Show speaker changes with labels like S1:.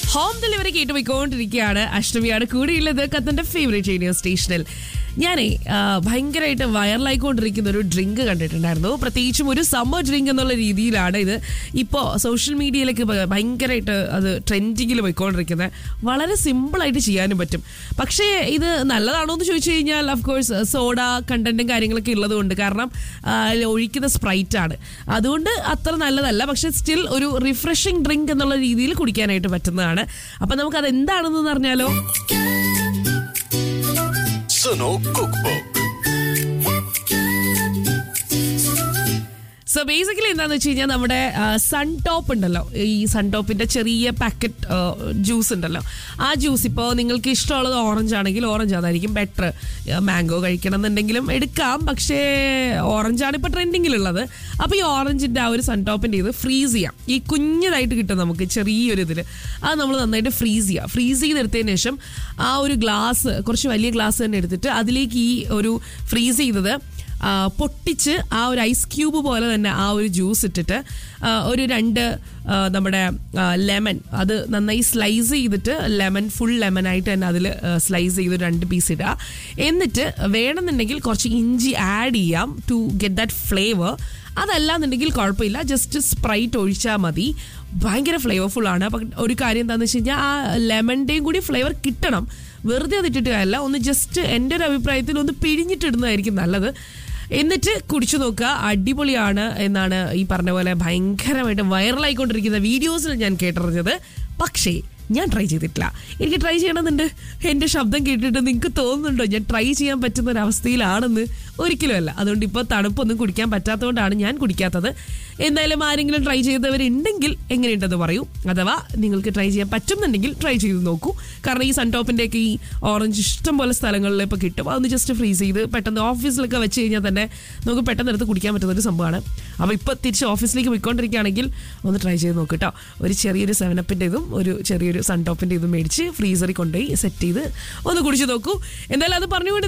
S1: home delivery കേട്ട് പോയിക്കൊണ്ടിരിക്കുകയാണ് അഷ്ടമിയാണ് കൂടിയുള്ളത് കത്തന്റെ favourite radio സ്റ്റേഷനിൽ ഞാനേ ആ, ഭയങ്കരമായിട്ട് വൈറലായിക്കൊണ്ടിരിക്കുന്ന ഒരു ഡ്രിങ്ക് കണ്ടിട്ടുണ്ടായിരുന്നു പ്രത്യേകിച്ചും ഒരു സമ്മർ ഡ്രിങ്ക് എന്നുള്ള രീതിയിലാണ് ഇത് ഇപ്പോൾ സോഷ്യൽ മീഡിയയിലേക്ക് ഭ- ഭയങ്കരമായിട്ട് അത് ട്രെൻഡിങ്ങിൽ പോയിക്കൊണ്ടിരിക്കുന്നത് വളരെ സിമ്പിളായിട്ട് ചെയ്യാനും പറ്റും പക്ഷേ ഇത് നല്ലതാണോ എന്ന് ചോദിച്ചു കഴിഞ്ഞാൽ ഓഫ് കോഴ്സ് സോഡ കണ്ടന്റും കാര്യങ്ങളൊക്കെ ഉള്ളതുകൊണ്ട് കാരണം ആ, അതിൽ ഒഴിക്കുന്ന സ്പ്രൈറ്റ് ആണ് അതുകൊണ്ട് അത്ര നല്ലതല്ല പക്ഷെ സ്റ്റിൽ ഒരു റിഫ്രഷിംഗ് ഡ്രിങ്ക് എന്നുള്ള രീതിയിൽ കുടിക്കാനായിട്ട് പറ്റുന്നതാണ് അപ്പൊ നമുക്ക് അത് എന്താണെന്ന് പറഞ്ഞാലോ
S2: സുനോ കുക്ക് ബുക്ക്
S1: സോ ബേസിക്കലി എന്താന്ന് വെച്ച് കഴിഞ്ഞാൽ നമ്മുടെ സൺ ടോപ്പ് ഉണ്ടല്ലോ ഈ സൺ ടോപ്പിന്റെ ചെറിയ പാക്കറ്റ് ജ്യൂസ് ഉണ്ടല്ലോ ആ ജ്യൂസ് ഇപ്പോൾ നിങ്ങൾക്ക് ഇഷ്ടമുള്ളത് ഓറഞ്ച് ആണെങ്കിൽ ഓറഞ്ച് അതായിരിക്കും ബെറ്റർ മാംഗോ കഴിക്കണം എന്നുണ്ടെങ്കിലും എടുക്കാം പക്ഷേ ഓറഞ്ചാണ് ഇപ്പോൾ ട്രെൻഡിങ്ങിലുള്ളത് അപ്പോൾ ഈ ഓറഞ്ചിന്റെ ആ ഒരു സൺ ടോപ്പിന്റെ ഇത് ഫ്രീസ് ചെയ്യാം ഈ കുഞ്ഞതായിട്ട് കിട്ടും നമുക്ക് ചെറിയൊരു ഇതിൽ അത് നമ്മൾ നന്നായിട്ട് ഫ്രീസ് ചെയ്യാം ഫ്രീസ് ചെയ്തെടുത്തതിന് ശേഷം ആ ഒരു ഗ്ലാസ് കുറച്ച് വലിയ ഗ്ലാസ് തന്നെ എടുത്തിട്ട് അതിലേക്ക് ഈ ഒരു ഫ്രീസ് ചെയ്തത് ആ, പൊട്ടിച്ച് ആ ഒരു ഐസ് ക്യൂബ് പോലെ തന്നെ ആ ഒരു ജ്യൂസ് ഇട്ടിട്ട് ആ, ഒരു രണ്ട് ആ, നമ്മുടെ ലെമൺ അത് നന്നായി സ്ലൈസ് ചെയ്തിട്ട് ലെമൺ ഫുൾ ലെമൺ ആയിട്ട് തന്നെ അതിൽ സ്ലൈസ് ചെയ്ത് രണ്ട് പീസ് ഇടുക എന്നിട്ട് വേണമെന്നുണ്ടെങ്കിൽ കുറച്ച് ഇഞ്ചി ആഡ് ചെയ്യാം ടു ഗെറ്റ് ദാറ്റ് ഫ്ലേവർ അതല്ലാന്നുണ്ടെങ്കിൽ കുഴപ്പമില്ല ജസ്റ്റ് സ്പ്രൈറ്റ് ഒഴിച്ചാൽ മതി ഭയങ്കര ഫ്ലേവർഫുൾ ആണ് അപ്പം ഒരു കാര്യം എന്താണെന്ന് വെച്ച് കഴിഞ്ഞാൽ ആ ലെമണിൻ്റെയും കൂടി ഫ്ലേവർ കിട്ടണം വെറുതെ അതിട്ടിട്ട് കാര്യമില്ല ഒന്ന് ജസ്റ്റ് എൻ്റെ ഒരു അഭിപ്രായത്തിൽ ഒന്ന് പിഴിഞ്ഞിട്ടിടുന്നതായിരിക്കും നല്ലത് എന്നിട്ട് കുടിച്ചു നോക്കുക അടിപൊളിയാണ് എന്നാണ് ഈ പറഞ്ഞ പോലെ ഭയങ്കരമായിട്ട് വൈറലായിക്കൊണ്ടിരിക്കുന്ന വീഡിയോസിൽ ഞാൻ കേട്ടറിഞ്ഞത് പക്ഷേ ഞാൻ ട്രൈ ചെയ്തിട്ടില്ല എനിക്ക് ട്രൈ ചെയ്യണമെന്നുണ്ട് എൻ്റെ ശബ്ദം കേട്ടിട്ട് നിങ്ങൾക്ക് തോന്നുന്നുണ്ടോ ഞാൻ ട്രൈ ചെയ്യാൻ പറ്റുന്ന ഒരു അവസ്ഥയിലാണെന്ന് ഒരിക്കലുമല്ല അതുകൊണ്ട് ഇപ്പോൾ തണുപ്പൊന്നും കുടിക്കാൻ പറ്റാത്തതുകൊണ്ടാണ് ഞാൻ കുടിക്കാത്തത് എന്തായാലും ആരെങ്കിലും ട്രൈ ചെയ്തവരുണ്ടെങ്കിൽ എങ്ങനെയുണ്ടെന്ന് പറയൂ അഥവാ നിങ്ങൾക്ക് ട്രൈ ചെയ്യാൻ പറ്റുന്നുണ്ടെങ്കിൽ ട്രൈ ചെയ്ത് നോക്കൂ കാരണം ഈ സൺ ടോപ്പിൻ്റെയൊക്കെ ഈ ഓറഞ്ച് ഇഷ്ടം പോലെ സ്ഥലങ്ങളിൽ ഇപ്പോൾ കിട്ടും അതൊന്ന് ജസ്റ്റ് ഫ്രീസ് ചെയ്ത് പെട്ടെന്ന് ഓഫീസിലൊക്കെ വെച്ച് കഴിഞ്ഞാൽ തന്നെ നമുക്ക് പെട്ടെന്ന് എടുത്ത് കുടിക്കാൻ പറ്റുന്ന ഒരു സംഭവമാണ് അപ്പോൾ ഇപ്പോൾ തിരിച്ച് ഓഫീസിലേക്ക് പോയിക്കൊണ്ടിരിക്കുകയാണെങ്കിൽ ഒന്ന് ട്രൈ ചെയ്ത് നോക്ക് കേട്ടോ ഒരു ചെറിയൊരു സെവനപ്പിൻ്റെ ഇതും ഒരു ചെറിയൊരു സൺ ടോപ്പിൻ്റെ ഇതും മേടിച്ച് ഫ്രീസറിൽ കൊണ്ടുപോയി സെറ്റ് ചെയ്ത് ഒന്ന് കുടിച്ച് നോക്കൂ എന്തായാലും അത് പറഞ്ഞുകൊണ്ട്